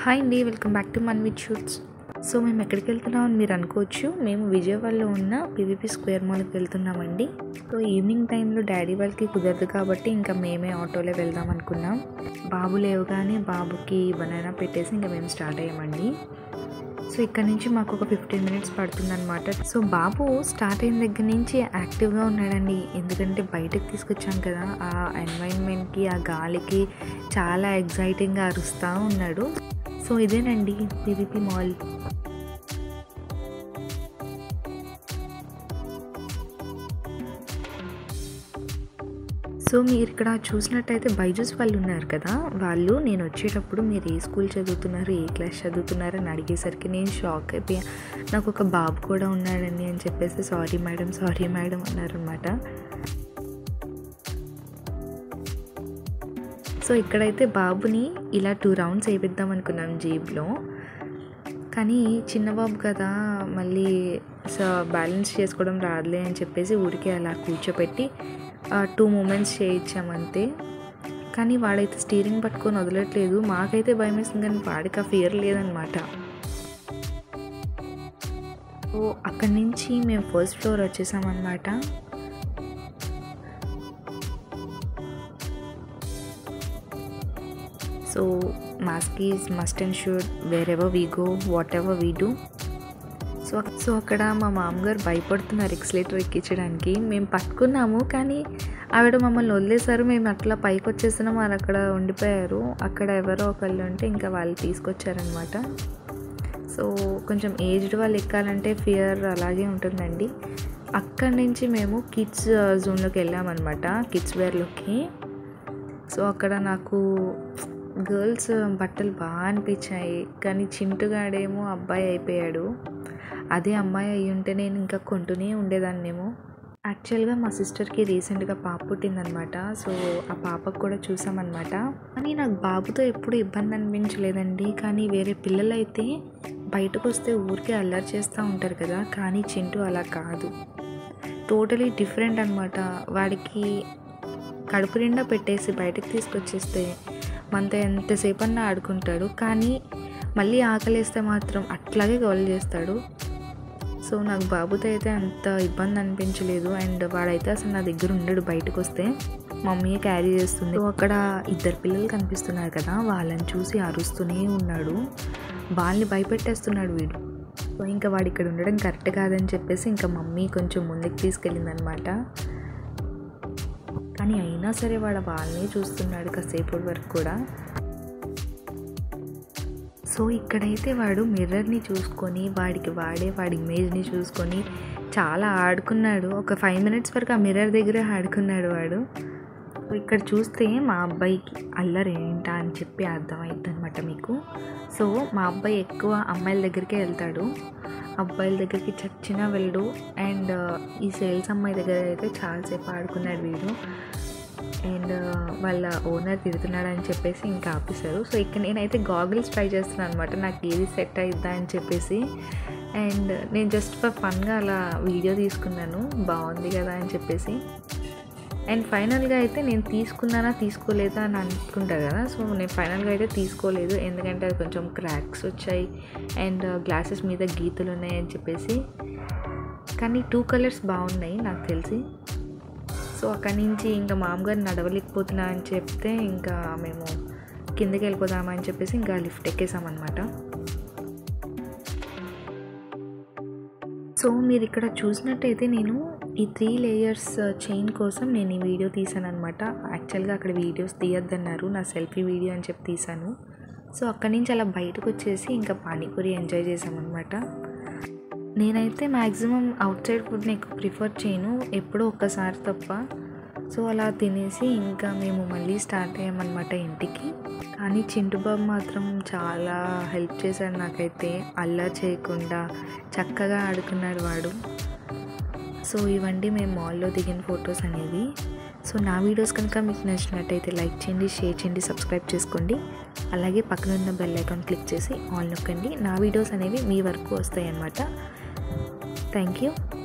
hi అండి welcome back to man with shoots so మేము ఎక్కడికి వెళ్తున్నాం అని మీరు అనుకోవచ్చు మేము విజయవాడలో ఉన్న పీవీపీ స్క్వేర్ మాల్కి వెళ్తున్నామండి సో ఈవినింగ్ టైంలో డాడీ వాళ్ళకి కుదరదు కాబట్టి ఇంకా మేమే ఆటోలో వెళ్దాం అనుకున్నాం బాబు లేవగానే బాబుకి బనానా పెట్టేసి ఇంకా మేము స్టార్ట్ అయ్యామండి సో ఇక్కడ నుంచి మాకు ఒక ఫిఫ్టీన్ మినిట్స్ పడుతుందన్నమాట సో బాబు స్టార్ట్ అయిన దగ్గర నుంచి యాక్టివ్గా ఉన్నాడండి ఎందుకంటే బయటకు తీసుకొచ్చాం కదా ఆ ఎన్వైరన్మెంట్కి ఆ గాలికి చాలా ఎగ్జైటింగ్గా అరుస్తూ ఉన్నాడు సో ఇదేనండి పీవీపీ మాల్ సో మీరు ఇక్కడ చూసినట్టయితే బైజూస్ వాళ్ళు ఉన్నారు కదా వాళ్ళు నేను వచ్చేటప్పుడు మీరు ఏ స్కూల్ చదువుతున్నారు ఏ క్లాస్ చదువుతున్నారు అని అడిగేసరికి నేను షాక్ అయిపోయా నాకు ఒక బాబు కూడా ఉన్నాడండి అని చెప్పేసి సారీ మేడం సారీ మేడం అన్నారనమాట సో ఇక్కడైతే బాబుని ఇలా టూ రౌండ్స్ వేపిద్దాం అనుకున్నాం జీబ్లో కానీ చిన్న బాబు కదా మళ్ళీ సో బ్యాలెన్స్ చేసుకోవడం రాదులే అని చెప్పేసి ఊరికే అలా కూర్చోపెట్టి టూ మూమెంట్స్ చేయించాం అంతే కానీ వాడైతే స్టీరింగ్ పట్టుకొని వదలట్లేదు మాకైతే భయం వేస్తుంది కానీ వాడికి ఆ ఫియర్ లేదనమాట సో అక్కడి నుంచి మేము ఫస్ట్ ఫ్లోర్ వచ్చేసామన్నమాట so mask is must and should wherever we go whatever we do so so అక్కడ మా మామగారు భయపడుతున్నారు ఎక్స్లేటర్ ఎక్కించడానికి మేము పట్టుకున్నాము కానీ ఆవిడ మమ్మల్ని వదిలేశారు మేము అట్లా పైకి వచ్చేసినాం వాళ్ళు అక్కడ ఉండిపోయారు అక్కడ ఎవరో ఒకళ్ళు ఉంటే ఇంకా వాళ్ళు తీసుకొచ్చారనమాట సో కొంచెం ఏజ్డ్ వాళ్ళు ఎక్కాలంటే ఫియర్ అలాగే ఉంటుందండి అక్కడి నుంచి మేము కిడ్స్ జోన్లోకి వెళ్ళామన్నమాట కిడ్స్ వేర్లోకి సో అక్కడ నాకు గర్ల్స్ బట్టలు బాగా అనిపించాయి కానీ చింటుగాడేమో అబ్బాయి అయిపోయాడు అదే అమ్మాయి అయి ఉంటే నేను ఇంకా కొంటూనే ఉండేదాన్నేమో యాక్చువల్గా మా సిస్టర్కి రీసెంట్గా పాప పుట్టిందనమాట సో ఆ పాపకు కూడా చూసామన్నమాట కానీ నాకు బాబుతో ఎప్పుడు ఇబ్బంది అనిపించలేదండి కానీ వేరే పిల్లలైతే బయటకు వస్తే ఊరికే అల్లరి చేస్తూ ఉంటారు కదా కానీ చింటూ అలా కాదు టోటలీ డిఫరెంట్ అనమాట వాడికి కడుపు నిండా పెట్టేసి బయటకు తీసుకొచ్చేస్తే మనతో ఎంతసేపు అన్నా ఆడుకుంటాడు కానీ మళ్ళీ ఆకలేస్తే మాత్రం అట్లాగే గోల్ చేస్తాడు సో నాకు బాబుతో అయితే అంత ఇబ్బంది అనిపించలేదు అండ్ వాడైతే అసలు నా దగ్గర ఉండడు బయటకు వస్తే మమ్మీ క్యారీ చేస్తుంది సో అక్కడ ఇద్దరు పిల్లలు కనిపిస్తున్నారు కదా వాళ్ళని చూసి అరుస్తూనే ఉన్నాడు వాళ్ళని భయపెట్టేస్తున్నాడు వీడు సో ఇంకా వాడు ఇక్కడ ఉండడం కరెక్ట్ కాదని చెప్పేసి ఇంకా మమ్మీ కొంచెం ముందుకు తీసుకెళ్ళింది అనమాట కానీ అయినా సరే వాడు వాళ్ళని చూస్తున్నాడు కాసేపు వరకు కూడా సో ఇక్కడైతే వాడు మిర్రర్ని చూసుకొని వాడికి వాడే వాడి ఇమేజ్ని చూసుకొని చాలా ఆడుకున్నాడు ఒక ఫైవ్ మినిట్స్ వరకు ఆ మిర్రర్ దగ్గరే ఆడుకున్నాడు వాడు ఇక్కడ చూస్తే మా అబ్బాయికి అల్లరి ఏంటా అని చెప్పి అర్థమైద్ది అనమాట మీకు సో మా అబ్బాయి ఎక్కువ అమ్మాయిల దగ్గరికే వెళ్తాడు అబ్బాయిల దగ్గరికి చచ్చినా వెళ్ళడు అండ్ ఈ సేల్స్ అమ్మాయి దగ్గర అయితే చాలాసేపు ఆడుకున్నాడు వీడు అండ్ వాళ్ళ ఓనర్ తిడుతున్నాడు అని చెప్పేసి ఇంకా ఆపేశారు సో ఇక్కడ నేనైతే గాగుల్స్ ట్రై చేస్తున్నాను అనమాట నాకు ఏది సెట్ అయిద్దా అని చెప్పేసి అండ్ నేను జస్ట్ ఫర్ ఫన్గా అలా వీడియో తీసుకున్నాను బాగుంది కదా అని చెప్పేసి అండ్ ఫైనల్గా అయితే నేను తీసుకున్నానా తీసుకోలేదా అని అనుకుంటా కదా సో నేను ఫైనల్గా అయితే తీసుకోలేదు ఎందుకంటే అది కొంచెం క్రాక్స్ వచ్చాయి అండ్ గ్లాసెస్ మీద గీతలు ఉన్నాయి అని చెప్పేసి కానీ టూ కలర్స్ బాగున్నాయి నాకు తెలిసి సో అక్కడి నుంచి ఇంకా మామగారు నడవలేకపోతున్నా అని చెప్తే ఇంకా మేము కిందకి వెళ్ళిపోదామని చెప్పేసి ఇంకా లిఫ్ట్ ఎక్కేసామన్నమాట సో మీరు ఇక్కడ చూసినట్టయితే నేను ఈ త్రీ లేయర్స్ చైన్ కోసం నేను ఈ వీడియో తీసాను అనమాట యాక్చువల్గా అక్కడ వీడియోస్ తీయొద్దన్నారు నా సెల్ఫీ వీడియో అని చెప్పి తీసాను సో అక్కడి నుంచి అలా బయటకు వచ్చేసి ఇంకా పానీపూరి ఎంజాయ్ చేసామన్నమాట నేనైతే మ్యాక్సిమం అవుట్ సైడ్ ఫుడ్ని ఎక్కువ ప్రిఫర్ చేయను ఎప్పుడో ఒక్కసారి తప్ప సో అలా తినేసి ఇంకా మేము మళ్ళీ స్టార్ట్ అయ్యామన్నమాట ఇంటికి కానీ చింటుబాబు మాత్రం చాలా హెల్ప్ చేశాడు నాకైతే అల్లా చేయకుండా చక్కగా ఆడుకున్నాడు వాడు సో ఇవండి మేము మాల్లో దిగిన ఫొటోస్ అనేవి సో నా వీడియోస్ కనుక మీకు నచ్చినట్టయితే లైక్ చేయండి షేర్ చేయండి సబ్స్క్రైబ్ చేసుకోండి అలాగే పక్కన ఉన్న బెల్ ఐకాన్ క్లిక్ చేసి ఆల్ నొక్కండి నా వీడియోస్ అనేవి మీ వరకు వస్తాయి అన్నమాట థ్యాంక్ యూ